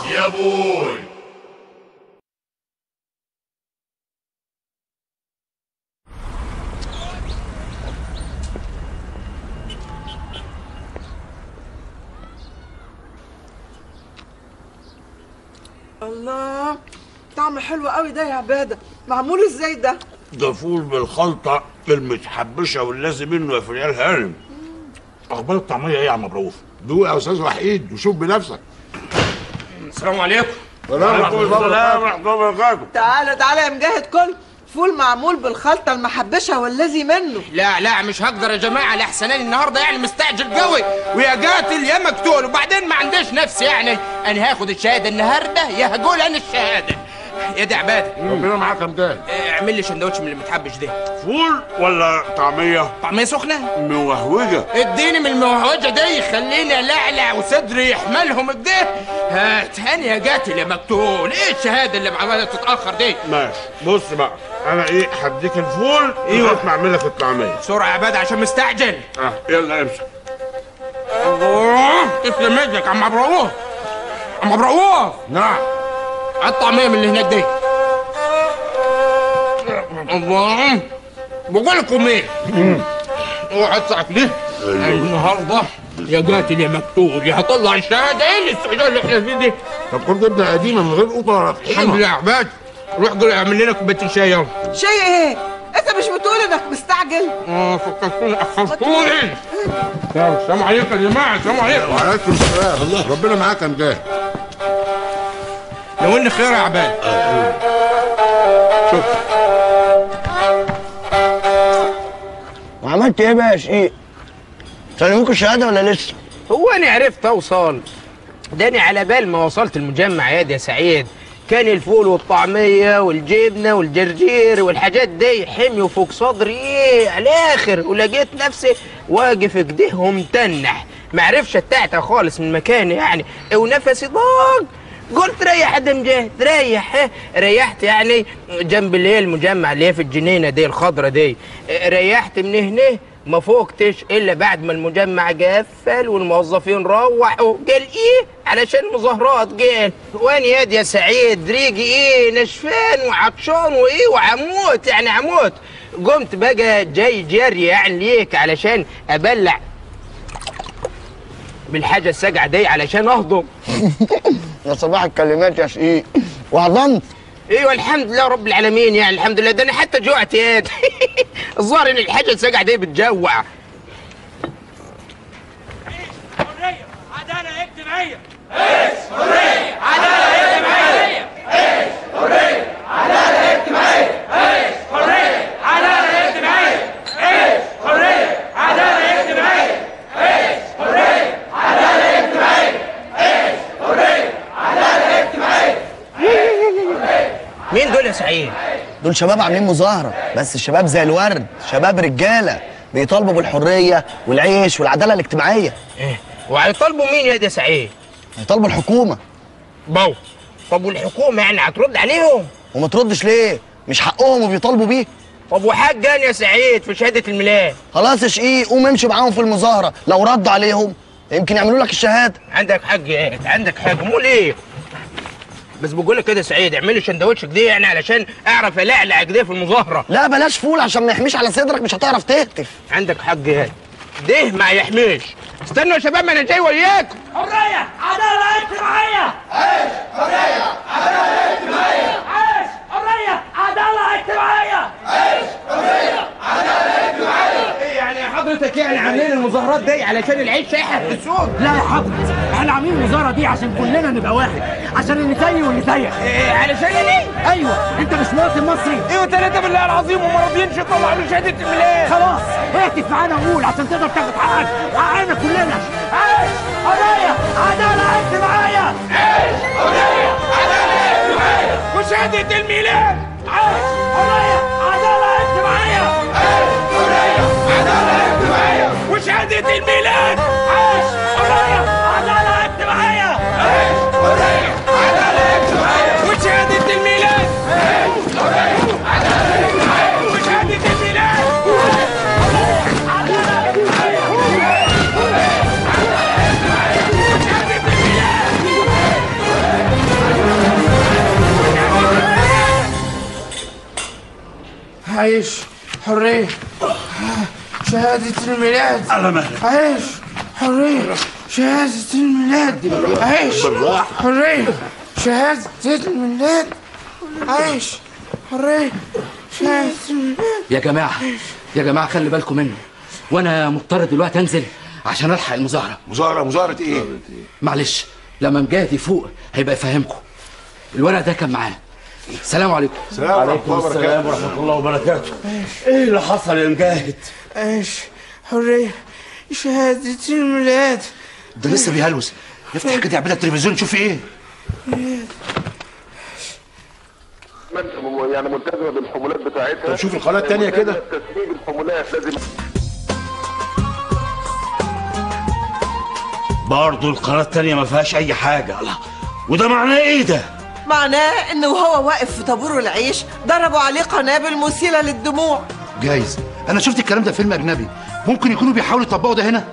يا بوي الله طعم حلو قوي ده يا عباده معمول ازاي ده ده فول بالخلطة المتحبشة واللازم منه يا فريال هانم أخبار الطعمية إيه يا عم رؤوف؟ دوق يا استاذ وحيد وشوف بنفسك السلام عليكم وعليكم السلام ورحمة الله وبركاته تعالى تعالى يا مجاهد كل فول معمول بالخلطه المحبشه والذي منه لا لا مش هقدر يا جماعه لحسن أنا النهارده يعني مستعجل قوي ويا قاتل يا مقتول وبعدين ما عنديش نفس يعني انا هاخد الشهاده النهارده يا هقول انا الشهاده يا دي عباده ربنا معاك يا مجاهد اه، اعمل لي سندوتش من اللي متحبش ده فول ولا طعمية طعميه سخنه موهوجة؟ اديني من الموهوجه دي خليني الاعلع وصدري يحملهم كده هات هاني يا قاتل يا مقتول ايه الشهاده اللي عماله تتاخر دي ماشي بص بقى أنا إيه هديك الفول أيوه ما أعمل لك الطعمية بسرعه يا عباده عشان مستعجل أه يلا امسك الله تسلم ايدك عم عبد الرؤوف عم عبد الرؤوف نعم الطعمية من اللي هناك دي الله بقول لكم ايه اوعى تسعك ليه النهارده يا قاتل يا مقتول يا هطلع الشهاده ايه الاستعجال اللي احنا فيه دي طب كنت ابدا قديمه من غير قطه ولا الحمد طحينه لله يا عباد روح قول اعمل لنا كوبايه شاي يلا شيء ايه انت مش بتقول انك مستعجل اه فكرتوني اخرتوني يلا، السلام عليكم يا جماعه السلام عليكم وعليكم السلام الله ربنا معاك يا مجاهد لو ان خير يا عباد شوف وعملت ايه بقى يا شقيق؟ سلموكوا الشهاده ولا لسه؟ هو انا عرفت اوصل داني على بال ما وصلت المجمع يا دي يا سعيد كان الفول والطعمية والجبنة والجرجير والحاجات دي حميوا فوق صدري ايه على الاخر ولقيت نفسي واقف كده ومتنح معرفش اتعتع خالص من مكاني يعني ونفسي ضاق قلت ريح يا مجاهد ريح ها ريحت يعني جنب اللي هي المجمع اللي هي في الجنينه دي الخضره دي ريحت من هنا ما فوقتش الا بعد ما المجمع قفل والموظفين روحوا قال ايه علشان مظاهرات قال وين ياد يا سعيد ريقي ايه نشفان وعطشان وايه وعموت يعني عموت قمت بقى جاي جري يعني ليك علشان ابلع بالحاجه الساقعه دي علشان اهضم يا صباح الكلمات يا شقيق وهضمت ايوه الحمد لله رب العالمين يعني الحمد لله ده انا حتى جوعت يا الظاهر ان الحاجه الساقعه دي بتجوع حرية عدالة اجتماعية مين دول يا سعيد دول شباب عاملين مظاهره بس الشباب زي الورد شباب رجاله بيطالبوا بالحريه والعيش والعداله الاجتماعيه ايه وهيطالبوا مين يا دي يا سعيد هيطالبوا الحكومه بو طب والحكومه يعني هترد عليهم وما تردش ليه مش حقهم وبيطالبوا بيه طب وحق أنا يا سعيد في شهاده الميلاد خلاص يا شقيق قوم امشي معاهم في المظاهره لو ردوا عليهم يمكن يعملوا لك الشهاده عندك حق يا عندك حق مو ليه بس بقول لك كده يا سعيد اعمل لي سندوتش كده يعني علشان اعرف العلع كده في المظاهره لا بلاش فول عشان ما يحميش على صدرك مش هتعرف تهتف عندك حق يا ده ما يحميش استنوا يا شباب ما انا جاي وياكم حرية عدالة اجتماعية عيش حرية عدالة اجتماعية عيش حرية عدالة اجتماعية يعني حضرتك يعني عاملين المظاهرات دي علشان العيش شايحه في السوق لا يا حضرتك احنا عاملين المظاهرة دي عشان كلنا نبقى واحد عشان اللي تايه واللي تايه إيه علشان ليه؟ ايوه انت مش مواطن مصري ايوه ثلاثة بالله العظيم وما راضيينش يطلعوا لي شهادة الميلاد خلاص اهتف معانا وقول عشان تقدر تاخد حقك وحقنا كلنا عيش حرية عدالة اجتماعية وشهادة الميلاد عيش حرية عدالة اجتماعية وشهادة الميلاد عيش حرية عدالة اجتماعية وشهادة الميلاد وشهادة الميلاد وشهادة الميلاد عيش حرية شهادة الميلاد على مهلك عيش حرية شهادة الميلاد عيش حرية شهادة الميلاد عيش حرية شهادة الميلاد يا جماعة يا جماعة خلي بالكم منه وأنا مضطر دلوقتي أنزل عشان ألحق المظاهرة مظاهره مظاهره ايه معلش لما مجاهد يفوق هيبقى يفهمكم الورق ده كان معاه السلام عليكم السلام عليكم السلام ورحمه الله وبركاته ايه اللي حصل يا مجاهد عيش حرية شهادة الميلاد ده لسه بيهلوس يفتح كده يعملها التلفزيون شوف ايه يعني ملتزمه بالحمولات بتاعتها طب شوف القناه الثانيه كده تسليم الحمولات لازم برضه القناه التانيه ما فيهاش اي حاجه الله وده معناه ايه ده معناه انه وهو واقف في طابور العيش ضربوا عليه قنابل مثيرة للدموع جايز أنا شفت الكلام ده في فيلم أجنبي ممكن يكونوا بيحاولوا يطبقوا ده هنا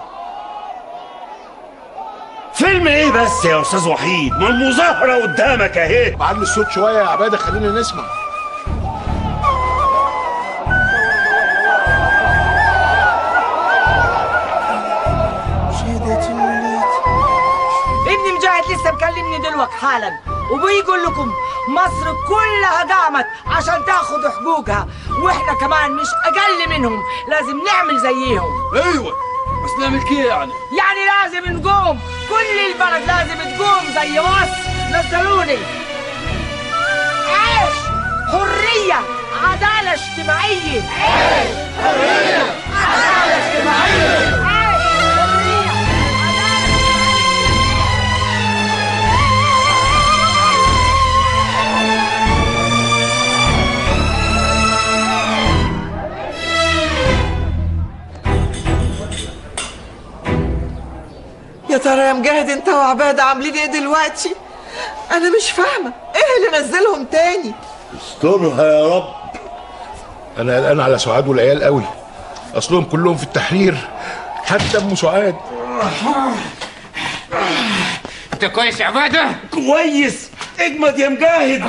فيلم ايه بس يا استاذ وحيد ما المظاهره قدامك اهي بعلي الصوت شويه يا عباده خلينا نسمع شهادة الميلاد ابني مجاهد لسه مكلمني دلوقتي حالا وبيقول لكم مصر كلها قامت عشان تاخد حقوقها واحنا كمان مش اقل منهم لازم نعمل زيهم أيوه بس نعمل كده يعني يعني لازم نقوم كل البلد لازم تقوم زي مصر نزلوني عيش حرية عدالة اجتماعية عيش حرية عدالة اجتماعية عيش حرية عدالة يا ترى يا مجاهد انت وعبادة عاملين ايه دلوقتي انا مش فاهمة ايه اللي نزلهم تاني استرها يا رب انا قلقان على سعاد والعيال قوي اصلهم كلهم في التحرير حتى ام سعاد أنت كويس يا عبادة؟ كويس اجمد يا مجاهد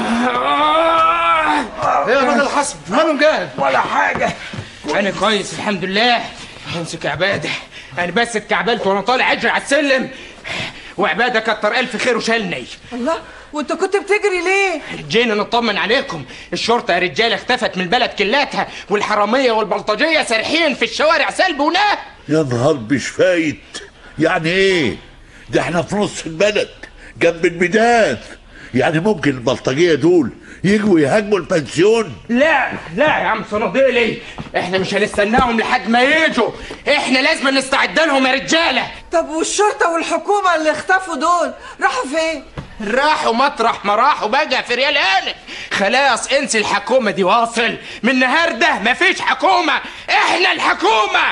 إيه يا بدل الحسن ماله مجاهد ولا حاجه أنا كويس الحمد لله امسك يا عبادة أنا بس اتكعبلت وأنا طالع أجري على السلم وعبادة كتر ألف خير وشالني الله وانت كنت بتجري ليه جينا نطمن عليكم الشرطة يا رجالة اختفت من البلد كلاتها والحرامية والبلطجية سارحين في الشوارع سلب ونهب يا نهار مش فايت يعني ايه ده احنا في نص البلد جنب الميدان يعني ممكن البلطجيه دول يجوا يهاجموا البنسيون لا لا يا عم صناديلي احنا مش هنستناهم لحد ما يجوا احنا لازم نستعد لهم يا رجالة طب والشرطة والحكومة اللي اختفوا دول راحوا فين راحوا مطرح ما راحوا بقى في ريال هاني خلاص انسي الحكومة دي واصل من النهاردة مفيش حكومة احنا الحكومة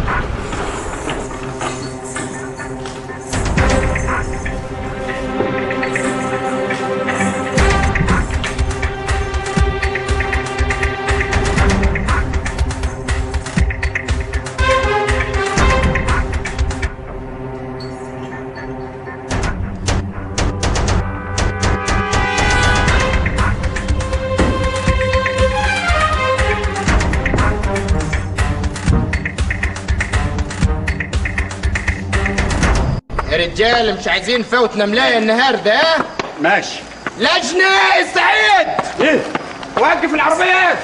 يا رجال مش عايزين فوتنا ملاية النهاردة ها ماشي لجنة استعد ايه وقف العربيات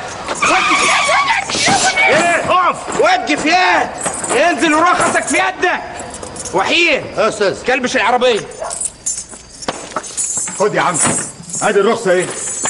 ايه اقف وقف ياد انزل ورخصك في يدك وحيد يا أستاذ كلبش العربية خد يا عم ادي الرخصه ايه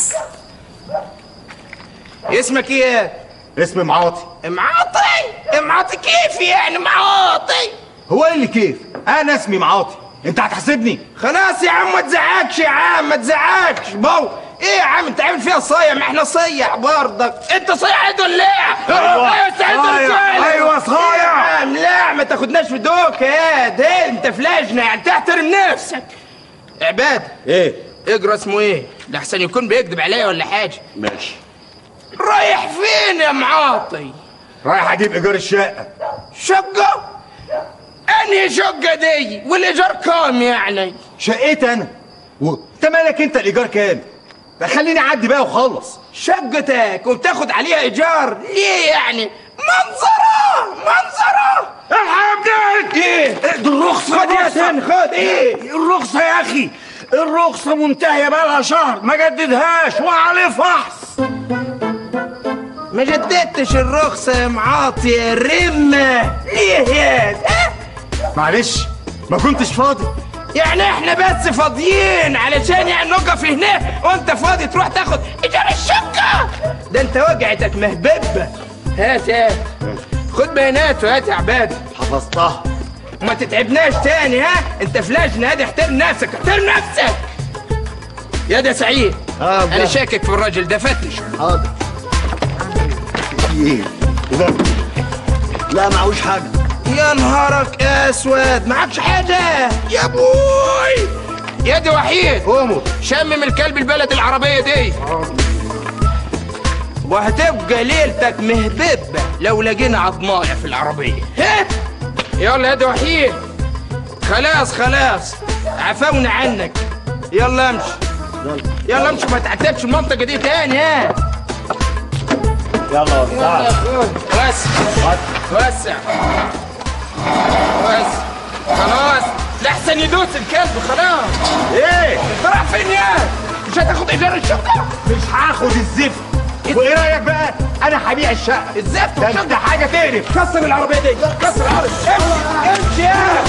اسمك ايه اسمي معاطي معاطي معاطي كيف يعني معاطي هو ايه اللي كيف؟ انا اسمي معاطي انت هتحاسبني؟ خلاص يا عم ما تزعقش يا عم ما تزعقش بو ايه يا عم انت عامل فيها صايع ما احنا صيع برضك انت صيع ايه ولا ايه؟ أيوة. ايوه سعيد صايع. رجالة. أيوة صايع. يا عم لا ما تاخدناش في دوك يا ده انت في لجنه يعني تحترم نفسك عباد ايه؟ اقرا اسمه ايه؟ ده احسن يكون بيكذب عليا ولا حاجه ماشي رايح فين يا معاطي؟ رايح اجيب ايجار الشقه شقه؟ انهي شقه دي؟ والايجار كام يعني؟ شقتي انا و... انت مالك انت الايجار كام؟ خليني اعدي بقى وخلص شقتك وبتاخد عليها ايجار ليه يعني منظره منظره الحمد ايه دي الرخصة خد يا سن خد ايه الرخصة يا أخي الرخصة منتهية بقى لها شهر ما جددهاش وعليه فحص ما جددتش الرخصة يا معاطي يا رمة ليه يا معلش ما كنتش فاضي يعني احنا بس فاضيين علشان يعني نقف هنا وانت فاضي تروح تاخد ايجار الشقة ده انت وجعتك مهببة هات هات خد بيانات وهات يا عباد حفظتها وما تتعبناش تاني ها انت فلاش نادي احترم نفسك احترم نفسك يا ده سعيد آه، انا بقى. شاكك في الراجل ده فتش حاضر في ايه لا معهوش حاجه يا نهارك اسود معكش حاجه يا ابوي يا دي وحيد قوموا شمم الكلب البلد العربيه دي وهتبقى ليلتك مهببه لو لقينا عضمايه في العربيه ها يلا يا دي وحيد خلاص خلاص عفونا عنك يلا امشي يلا امشي ما تعتبش المنطقه دي تاني ها يلا وسع وسع وسع وسع خلاص لحسن يدوس الكلب خلاص ايه انت رايح فين يا مش هتاخد ايجار الشقه مش هاخد الزفت وايه رايك بقى انا هبيع الشقه الزفت ده انت حاجه تقرف كسر العربيه دي كسر العربيه امشي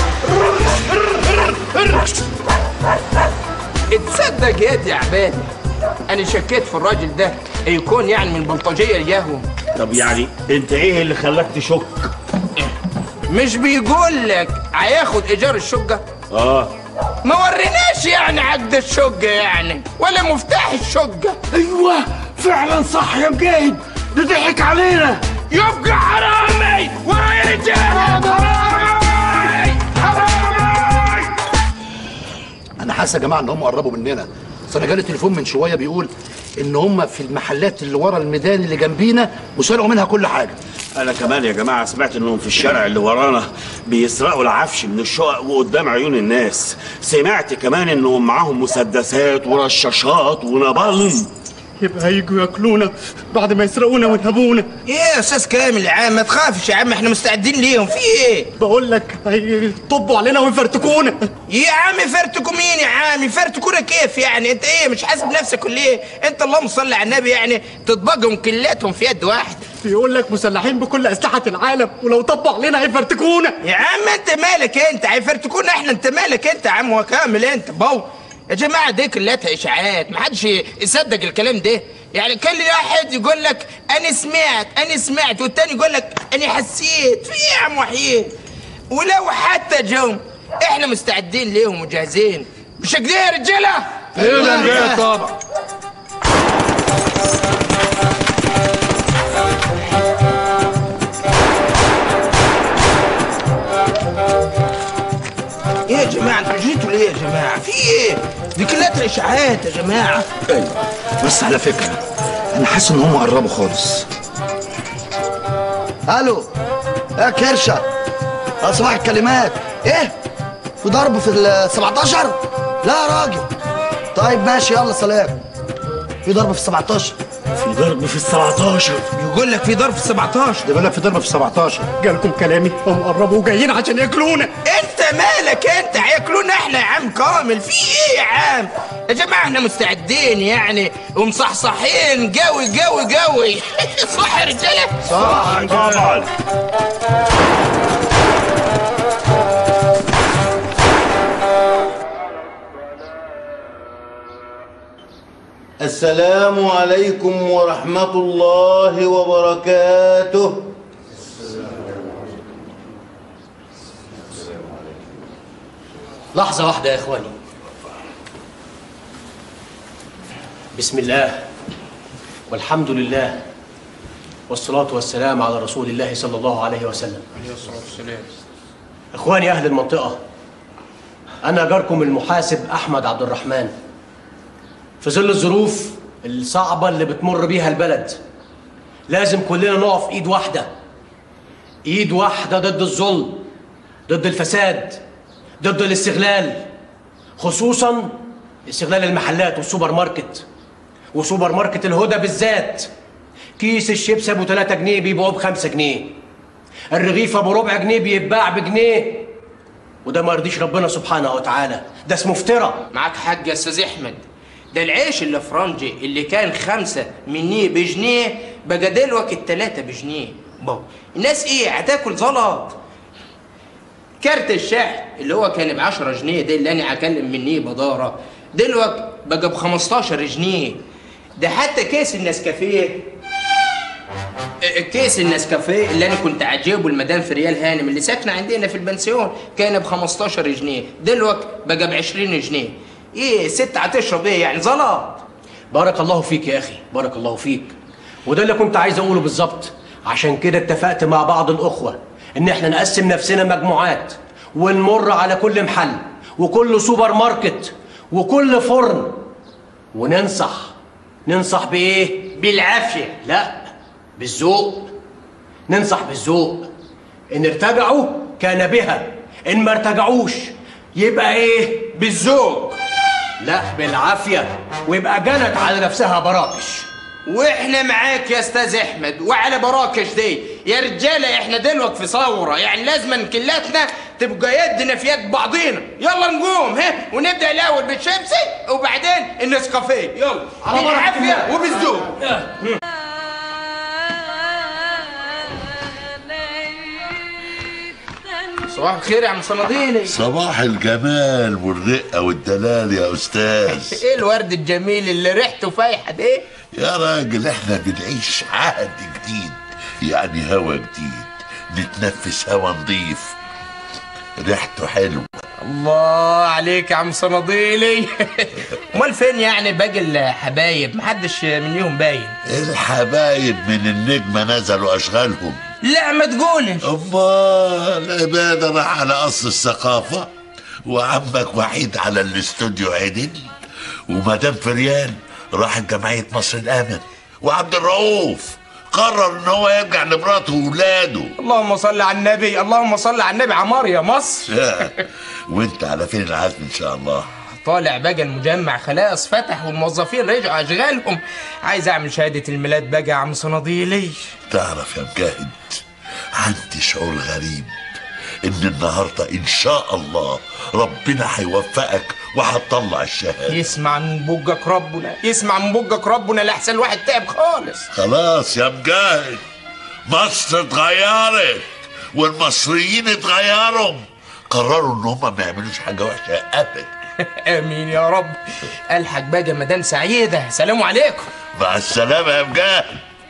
امشي يا تصدق يا دي عبادي انا شكيت في الراجل ده يكون يعني من البلطجيه اليهو طب يعني انت ايه اللي خلاك تشك مش بيقول لك هياخد ايجار الشقه اه ما وريناش يعني عقد الشقه يعني ولا مفتاح الشقه ايوه فعلا صح يا مجاهد ده ضحك علينا يبقى حرامي ورايا رجال حرامي حرامي انا حاسس يا جماعه ان هم قربوا مننا بس انا جالي تليفون من شويه بيقول ان هم في المحلات اللي ورا الميدان اللي جنبينا وسرقوا منها كل حاجه انا كمان يا جماعه سمعت انهم في الشارع اللي ورانا بيسرقوا العفش من الشقق وقدام عيون الناس سمعت كمان انهم معاهم مسدسات ورشاشات ونبالم يبقى هيجوا ياكلونا بعد ما يسرقونا وينهبونا ايه يا استاذ كامل يا عم ما تخافش يا عم احنا مستعدين ليهم في ايه بقول لك هيطبوا علينا ويفرتكونا يا عم فرتكوا مين يا عم يفرتكونا كيف يعني انت ايه مش حاسب نفسك ولا ايه انت اللهم صل على النبي يعني تطبقهم كلاتهم في يد واحد بيقول لك مسلحين بكل اسلحه العالم ولو طبوا علينا هيفرتكونا يا عم انت مالك انت هيفرتكونا احنا انت مالك انت يا عم وكامل انت بو يا جماعه دي كلها اشاعات ما حدش يصدق الكلام ده يعني كل واحد يقول لك انا سمعت انا سمعت والتاني يقول لك انا حسيت في ايه يا عم وحيد ولو حتى جم احنا مستعدين ليهم وجاهزين مش كده يا رجاله ايه طبعا ايه يا جماعه انتوا جيتوا ليه يا جماعه في ايه دي كلها اشاعات يا جماعه ايوه بس على فكره انا حاسس ان هم قربوا خالص الو يا كرشه يا صباح الكلمات ايه في ضرب في ال 17 لا يا راجل طيب ماشي يلا سلام في ضرب في ال 17 في ضرب في ال 17 يقول لك في ضرب في 17 ده بيقول لك في ضرب في 17 جالكم كلامي هم قربوا وجايين عشان ياكلونا انت مالك انت هياكلونا احنا يا عم كامل في ايه يا عم يا جماعه احنا مستعدين يعني ومصحصحين قوي قوي قوي صح يا رجاله صح طبعا السلام عليكم ورحمة الله وبركاته لحظة واحدة يا إخواني بسم الله والحمد لله والصلاة والسلام على رسول الله صلى الله عليه وسلم إخواني أهل المنطقة أنا جاركم المحاسب أحمد عبد الرحمن في ظل الظروف الصعبة اللي بتمر بيها البلد لازم كلنا نقف إيد واحدة إيد واحدة ضد الظلم ضد الفساد ضد الاستغلال خصوصا استغلال المحلات والسوبر ماركت وسوبر ماركت الهدى بالذات كيس الشيبس ابو 3 جنيه بيبيعوه ب 5 جنيه الرغيف ابو ربع جنيه بيتباع بجنيه وده ما يرضيش ربنا سبحانه وتعالى ده اسمه افتراء معاك حاج يا استاذ احمد ده العيش اللي فرنجي اللي كان خمسة منيه بجنيه بقى دلوقتي التلاتة بجنيه بابا الناس ايه هتاكل زلط كارت الشحن اللي هو كان ب 10 جنيه ده اللي انا هكلم منيه بدارة دلوقتي بقى ب 15 جنيه ده حتى كيس النسكافيه كيس النسكافيه اللي انا كنت عجيبه المدام فريال هانم اللي ساكنه عندنا في البنسيون كان ب 15 جنيه دلوقتي بقى ب 20 جنيه ايه ست هتشرب ايه يعني زلط بارك الله فيك يا اخي بارك الله فيك وده اللي كنت عايز اقوله بالظبط عشان كده اتفقت مع بعض الاخوه ان احنا نقسم نفسنا مجموعات ونمر على كل محل وكل سوبر ماركت وكل فرن وننصح ننصح بايه بالعافيه لا بالذوق ننصح بالذوق ان ارتجعوا كان بها ان ما ارتجعوش يبقى ايه بالذوق لا بالعافيه ويبقى جنت على نفسها براكش واحنا معاك يا استاذ احمد وعلى براكش دي يا رجاله احنا دلوقتي في ثوره يعني لازم كلاتنا تبقى يدنا في يد بعضينا يلا نقوم ها ونبدا الاول بالشيبسي وبعدين النسكافيه يلا على بركة بالعافيه الله. وبالذوق صباح الخير يا عم صناديلي صباح الجمال والرقة والدلال يا أستاذ ايه الورد الجميل اللي ريحته فايحه ده يا راجل احنا بنعيش عهد جديد يعني هوا جديد نتنفس هوا نضيف ريحته حلوة الله عليك يا عم صناديلي امال فين يعني باقي الحبايب محدش منيهم باين الحبايب من النجمة نزلوا أشغالهم لا ما تقولش أمال العبادة راح على قصر الثقافة وعمك وحيد على الاستوديو عدل ومدام فريان راحت جمعية مصر الأمن وعبد الرؤوف قرر ان هو يرجع لمراته وولاده اللهم صل على النبي اللهم صل على النبي عمار يا مصر وانت على فين العزم ان شاء الله طالع بقى المجمع خلاص فتح والموظفين رجعوا اشغالهم عايز اعمل شهاده الميلاد بقى يا عم صناديلي تعرف يا مجاهد عندي شعور غريب ان النهارده ان شاء الله ربنا هيوفقك وهتطلع الشهاده يسمع من بوجك ربنا يسمع من بوجك ربنا لاحسن واحد تعب خالص خلاص يا مجاهد مصر اتغيرت والمصريين اتغيروا قرروا ان هم ما يعملوش حاجه وحشه ابدا امين يا رب الحق بقى مدام سعيده سلام عليكم مع السلامه يا مجاهد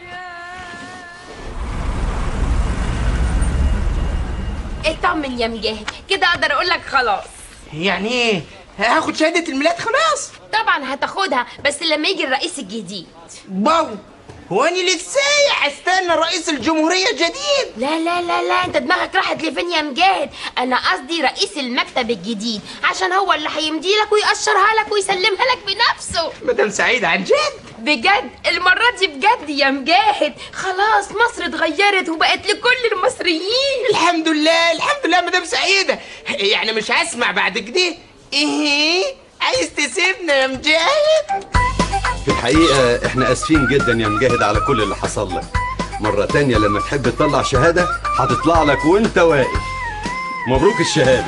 اطمن يا مجاهد كده اقدر اقول لك خلاص يعني ايه هاخد شهاده الميلاد خلاص طبعا هتاخدها بس لما يجي الرئيس الجديد باو هو انا لسه استنى رئيس الجمهوريه الجديد لا لا لا لا انت دماغك راحت لفين يا مجاهد انا قصدي رئيس المكتب الجديد عشان هو اللي هيمضي لك ويقشرها لك ويسلمها لك بنفسه مدام سعيده عن جد بجد المرة دي بجد يا مجاهد خلاص مصر اتغيرت وبقت لكل المصريين الحمد لله الحمد لله مدام سعيده يعني مش هسمع بعد كده ايه عايز تسيبنا يا مجاهد في الحقيقة احنا اسفين جدا يا مجاهد على كل اللي حصل لك مرة تانية لما تحب تطلع شهادة هتطلع لك وانت واقف مبروك الشهادة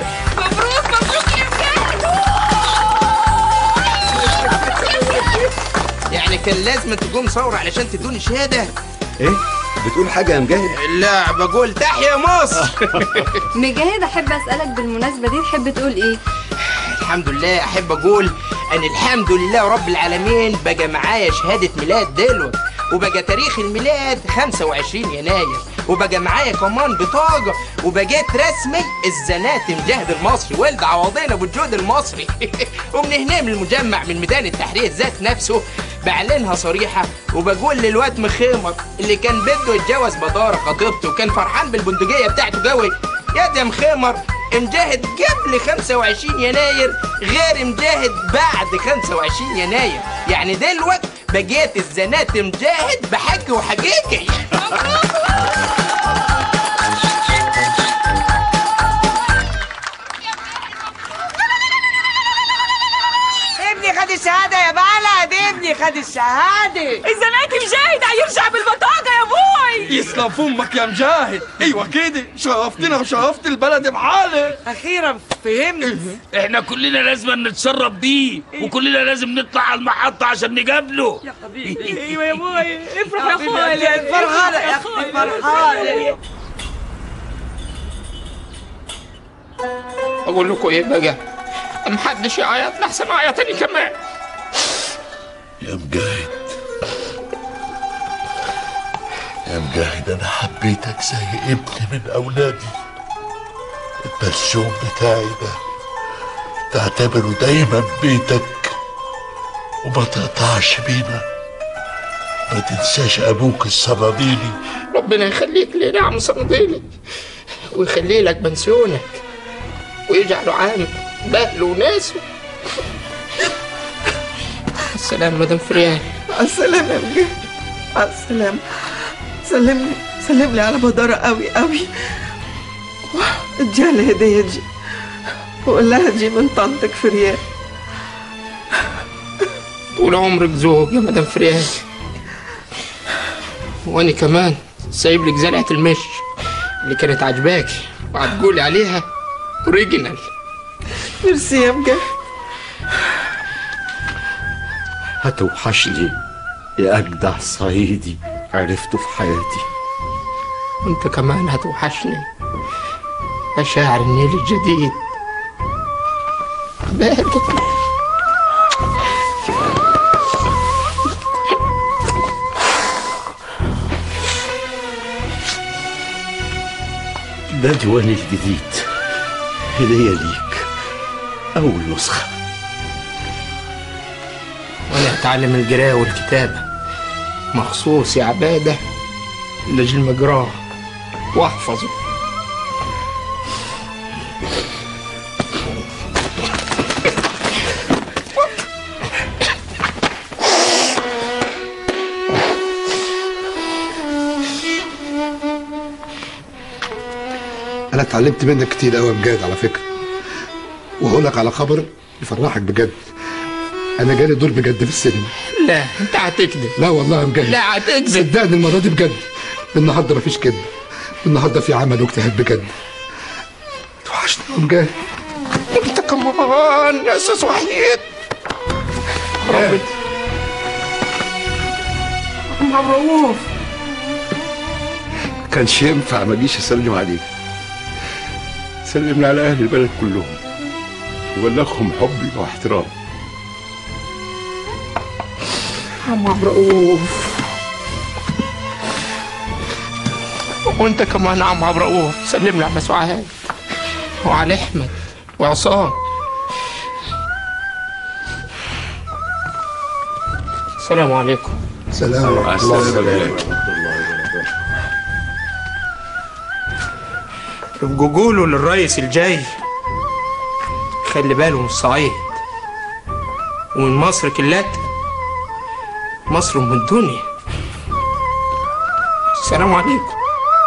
يعني كان لازم تقوم ثوره علشان تدوني شهاده ايه بتقول حاجة يا مجاهد لا بقول تحيا مصر مجاهد احب اسالك بالمناسبه دي تحب تقول ايه الحمد لله احب اقول ان الحمد لله رب العالمين بقى معايا شهاده ميلاد دلوقتي وبقى تاريخ الميلاد 25 يناير وبقى معايا كمان بطاقه وبقيت رسمي الزنات مجاهد المصري ولد عوضين ابو الجود المصري ومن هنا من المجمع من ميدان التحرير ذات نفسه بعلنها صريحه وبقول للواد مخيمر اللي كان بده يتجوز بداره خطيبته وكان فرحان بالبندقيه بتاعته قوي يا ده مخيمر مجاهد قبل 25 يناير غير مجاهد بعد 25 يناير يعني دلوقتي بقيت الزنات مجاهد بحق وحقيقي ابني خد الشهادة يا بلد ابني خد الشهادة الزناتي مجاهد هيرجع بالبطاقة يا ابوي يسلم فمك يا مجاهد ايوه كده شرفتنا وشرفت البلد بحالك اخيرا فهمت احنا كلنا لازم نتشرف بيه وكلنا لازم نطلع على المحطة عشان نقابله يا حبيبي ايوه يا ابوي افرح يا حبيبي، اخوي فرحانة يا اختي فرحانة اقول لكم ايه بقى محدش يعيط لحسن عيطني كمان يا مجاهد يا مجاهد انا حبيتك زي ابن من اولادي البرشوم بتاعي ده تعتبره دايما بيتك وما تقطعش بينا ما تنساش ابوك الصناديلي ربنا يخليك لنا يا عم صنديلي ويخلي لك بنسيونك ويجعله عام باهله وناسه السلام مدام فريان على السلامة يا مجاهد على السلامة سلم لي سلم لي على بدارة قوي قوي اديها الهدية دي وقول لها دي من طنطك فريان طول عمرك زوج يا مدام فريان وانا كمان سايب لك زرعة المش اللي كانت عجباكي وهتقولي عليها اوريجينال ميرسي يا مجاهد هتوحشني يا أجدع صعيدي عرفته في حياتي وانت كمان هتوحشني يا شاعر النيل الجديد بارك ده ديواني الجديد هدية ليك أول نسخة وانا هتعلم القراءة والكتابة مخصوص يا عبادة لأجل مجراه واحفظه انا اتعلمت منك كتير قوي بجد على فكره وهقول لك على خبر يفرحك بجد انا جالي دور بجد في السينما لا انت هتكذب لا والله يا مجاهد لا هتكذب صدقني المره دي بجد النهارده مفيش كذب النهارده في عمل واجتهاد بجد توحشني يا مجاهد انت كمان يا استاذ وحيد ربي عم رؤوف كانش ينفع ما اجيش اسلم عليك سلم لي على اهل البلد كلهم وبلغهم حبي واحترامي عم عبد رؤوف وانت كمان عم عبد رؤوف سلم لي على سعاد وعلى احمد وعصام السلام عليكم سلام مع السلامة. يبقوا قولوا للرئيس الجاي خلي باله من الصعيد ومن مصر كلها مصر ام الدنيا السلام عليكم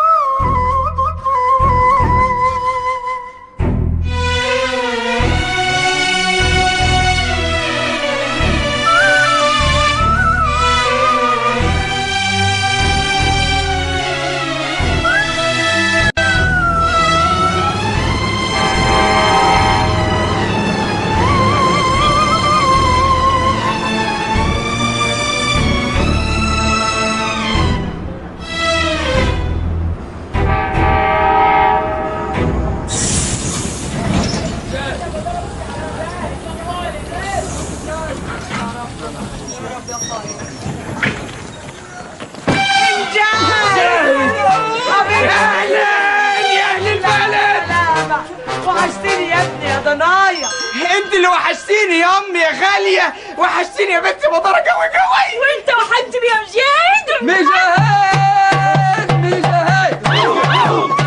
يا اهل البلد وحشتني يا ابني يا ضنايا انت اللي وحشتيني يا امي يا غاليه وحشتيني يا بنتي مطره قوي قوي وانت وحشتني يا مجاهد مجاهد مجاهد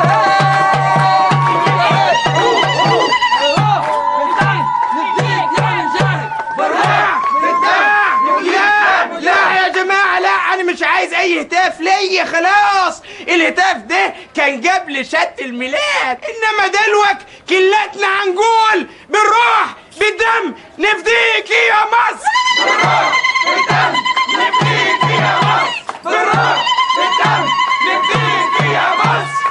لا لا يا جماعة لا أنا مش عايز أي هتاف ليا خلاص الهتاف ده كان قبل شت الميلاد إنما دلوك كلتنا هنقول بنروح بالدم نفديك يا مصر بالروح بالدم نفديك يا مصر بالروح بالدم نفديك يا مصر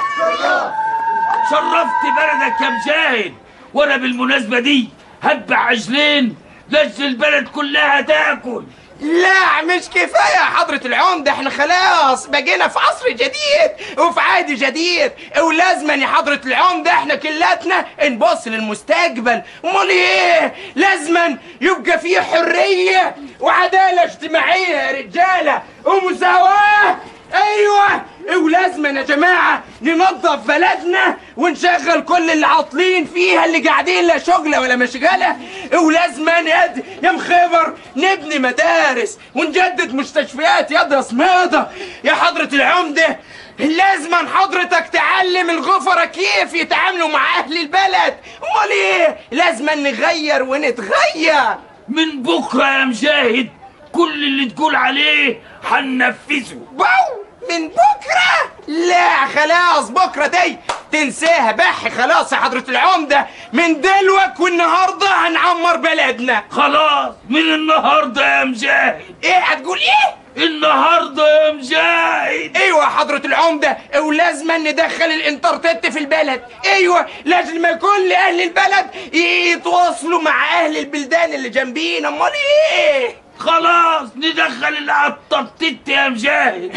شرفت بلدك يا مجاهد وانا بالمناسبه دي هتبع عجلين لاجل البلد كلها تاكل لا مش كفاية يا حضرة العمدة احنا خلاص بقينا في عصر جديد وفي عهد جديد ولازما يا حضرة العمدة احنا كلاتنا نبص للمستقبل امال ايه لازما يبقى فيه حرية وعدالة اجتماعية يا رجالة ومساواة ايوه ولازما يا جماعة ننظف بلدنا ونشغل كل اللي عاطلين فيها اللي قاعدين لا شغلة ولا مشغلة ولازما يد يا مخبر نبني مدارس ونجدد مستشفيات يد يا صمادة يا حضرة العمدة لازما حضرتك تعلم الغفرة كيف يتعاملوا مع أهل البلد أمال إيه لازما نغير ونتغير من بكره يا مجاهد كل اللي تقول عليه هننفذه باو من بكرة لا خلاص بكرة دي تنساها بح خلاص يا حضرة العمدة من دلوك والنهاردة هنعمر بلدنا خلاص من النهارده يا مجاهد ايه هتقول ايه النهارده يا مجاهد ايوه يا حضرة العمدة ولازم ندخل الانترنت في البلد ايوه لازم يكون لاهل البلد يتواصلوا مع اهل البلدان اللي جنبينا امال ايه خلاص ندخل العطبتت يا مجاهد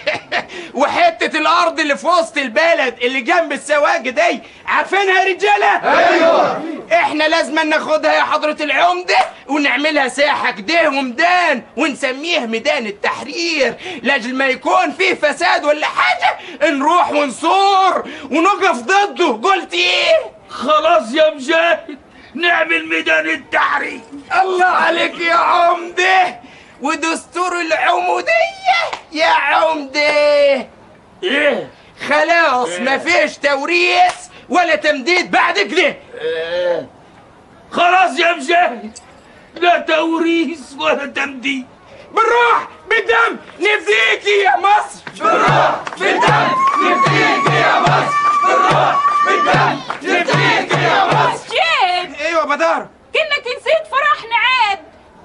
وحتة الأرض اللي في وسط البلد اللي جنب السواق دي عارفينها يا رجالة؟ أيوه إحنا لازم ناخدها يا حضرة العمدة ونعملها ساحة كده وميدان ونسميه ميدان التحرير لأجل ما يكون فيه فساد ولا حاجة نروح ونصور ونقف ضده قلت إيه؟ خلاص يا مجاهد نعمل ميدان التحرير الله عليك يا عمدة ودستور العمودية يا عمدة ايه خلاص مفيش توريث ولا تمديد بعد كده إيه. خلاص يا مجاهد لا توريث ولا تمديد بالروح بالدم نفديكي يا مصر بالروح بالدم نفديكي يا مصر بالروح بالدم نفديكي يا مصر جيد ايوه بدار كأنك نسيت فرحنا عاد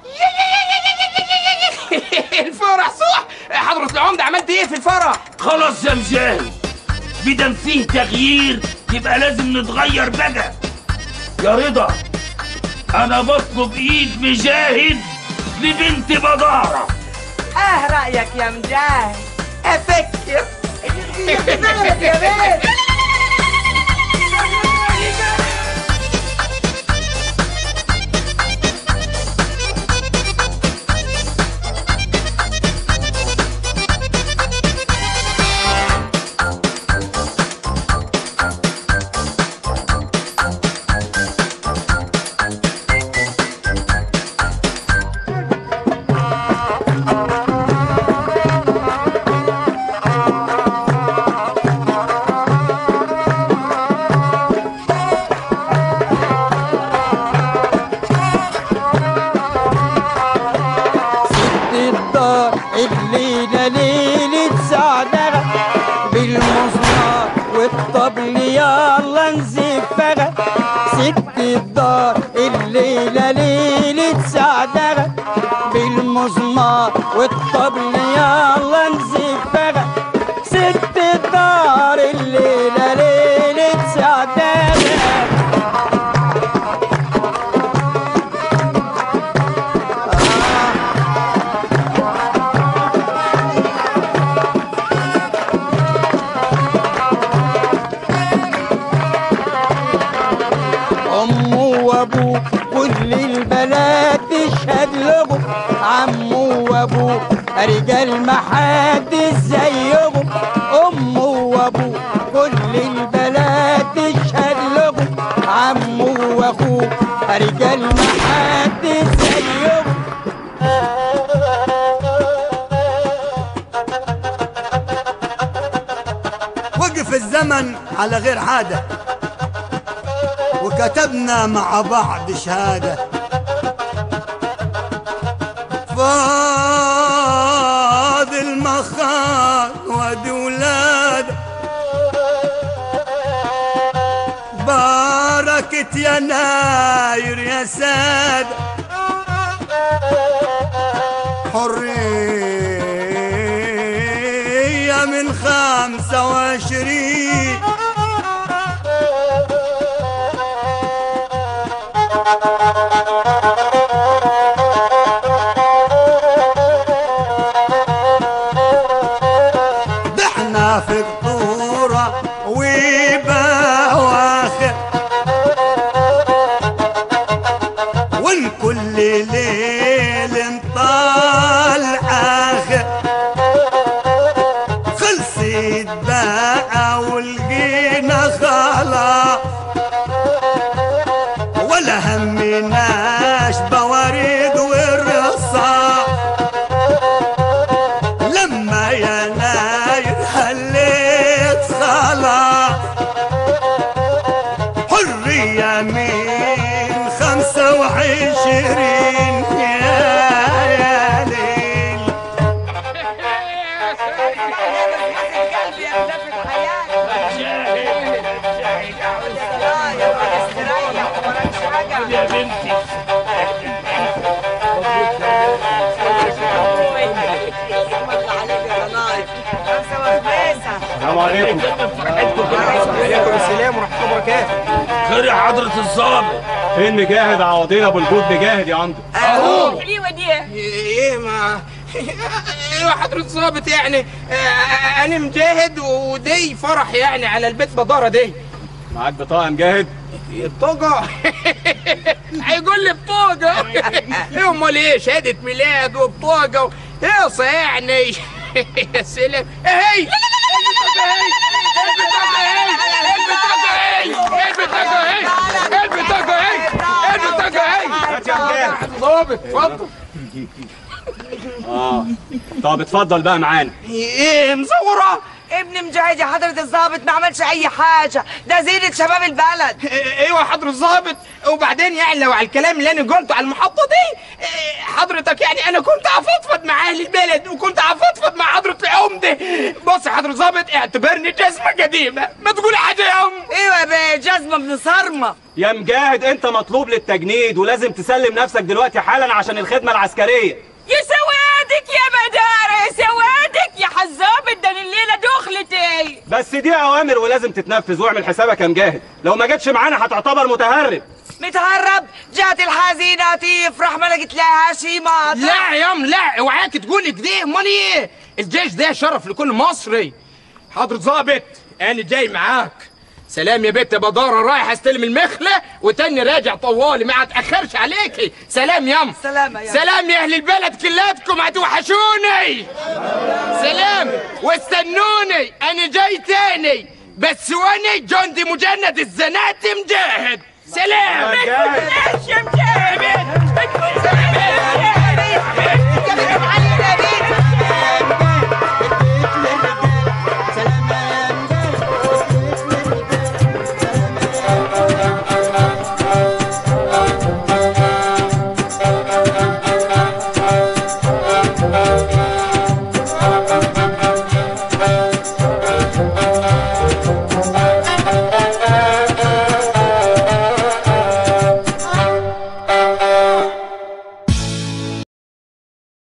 الفرح صح حضرة العمدة عملت ايه في الفرح خلاص يا مجاهد بدل فيه تغيير يبقى لازم نتغير بقى يا رضا انا بطلب ايد مجاهد لبنت بدارة اه رأيك يا مجاهد افكر يا بنت الدار الليلة ليلة سعدها بالمزمار والطبل يلا نزفها ست الدار الليلة ليلة سعدها بالمزمار والطبل يلا نزفها ست الدار الليلة ليلة سعدها أمه وأبوه كل البلاد تشهد لهم عمه وأبوه رجال ما حد زيهم أمه وأبوه كل البلاد تشهد لهم عمه وأخوه رجال ما حد زيهم وقف الزمن على غير عادة وكتبنا مع بعض شهادة فاضل مخان ودي ولاده بركة يناير يا سادة حرية من خمسة وعشرين ضحنا في قطورة وبواخر وان كل ليل نطال اخر خلصت بقى ولقينا خلاص ولا همناش بوارد والرصاص لما يناير هليت خلاص حرية من خمسة وعشرين يا يا ليل يا بنتي السلام عليكم وعليكم السلام ورحمه الله وبركاته خير يا حضرة الظابط فين مجاهد عوضين ابو الجود مجاهد يا عنده اهو حليوه دي ايه ما ايوه حضرة الظابط يعني آه، انا مجاهد ودي فرح يعني على البيت بدارة دي معاك بطاقه مجاهد بطاقة هيقول لي بطاقة ايه امال ايه شهادة ميلاد وبطاقة و- ايه صيعني يا سلام ايه هي البطاقة اهي البطاقة اهي البطاقة اهي ظابط اتفضل اه طب اتفضل بقى معانا ايه مزورة ابن مجاهد يا حضرة الضابط ما عملش أي حاجة ده زينة شباب البلد ايوه حضر الظابط وبعدين يعني لو على الكلام اللي انا قلته على المحطه دي إيه، حضرتك يعني انا كنت هفضفض مع اهل البلد وكنت هفضفض مع حضره العمده بص يا حضر الظابط اعتبرني جزمه قديمه ما تقولي حاجه يا ام ايوه يا بيه جزمه ابن صرمه يا مجاهد انت مطلوب للتجنيد ولازم تسلم نفسك دلوقتي حالا عشان الخدمه العسكريه يا سوادك يا بدارة يا سوادك يا حزاب ده الليلة دخلتي بس دي اوامر ولازم تتنفذ واعمل حسابك يا مجاهد لو ما جتش معانا هتعتبر متهرب متهرب جات الحزينة تفرح ما لقيت لها شي ما لا يا ام لا اوعاك تقولي كده امال ايه الجيش ده شرف لكل مصري حضرة ظابط انا جاي معاك سلام يا بنت بدارة رايح استلم المخلة وتاني راجع طوالي ما اتأخرش عليكي سلام يم سلام يا سلام يا اهل البلد كلاتكم هتوحشوني سلام واستنوني انا جاي تاني بس وانا جندي مجند الزناتي مجاهد سلام مجاهد. يا مجاهد